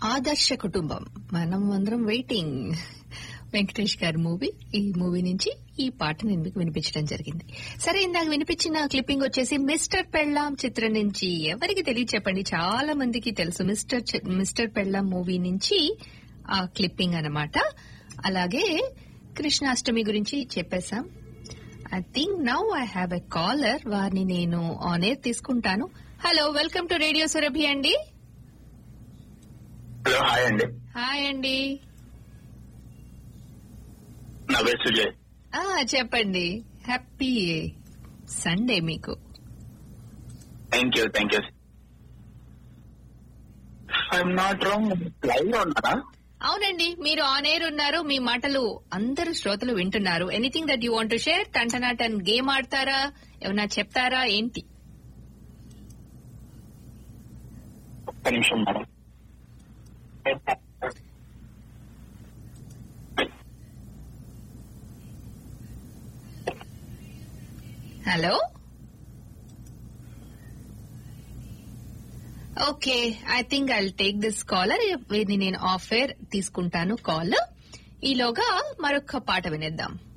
ఆదర్శ కుటుంబం మనం అందరం వెయిటింగ్ వెంకటేష్ గారి మూవీ ఈ మూవీ నుంచి ఈ పాటను ఎందుకు వినిపించడం జరిగింది సరే ఇందాక వినిపించిన క్లిప్పింగ్ వచ్చేసి మిస్టర్ పెళ్ళాం చిత్రం నుంచి ఎవరికి తెలియ చెప్పండి చాలా మందికి తెలుసు మిస్టర్ చె- మిస్టర్ పెళ్ళాం మూవీ నుంచి ఆ క్లిప్పింగ్ అన్నమాట అలాగే కృష్ణాష్టమి గురించి చెప్పేశాం I think now I have a caller వారిని నేను ఆన్ ఎయిర్ తీసుకుంటాను hello welcome to radio Surabhi అండి హలో హాయ్ అండి హాయ్ అండి నా పేరు సుజయ్ ఆ చెప్పండి హ్యాపీ సండే మీకు thank you thank you I'm not wrong live లో ఉన్నారా అవునండి మీరు ఆన్ ఎయిర్ ఉన్నారు మీ మాటలు అందరు శ్రోతలు వింటున్నారు anything that you want to share టంటనా టన్ గేమ్ ఆడతారా ఏమన్నా చెప్తారా ఏంటి ఒక్క నిమిషం madam hello okay I think I take this caller వీరిని నేను ఆఫ్ ఎయిర్ తీసుకుంటాను కాల్ ఈలోగా మరొక పాట వినేద్దాం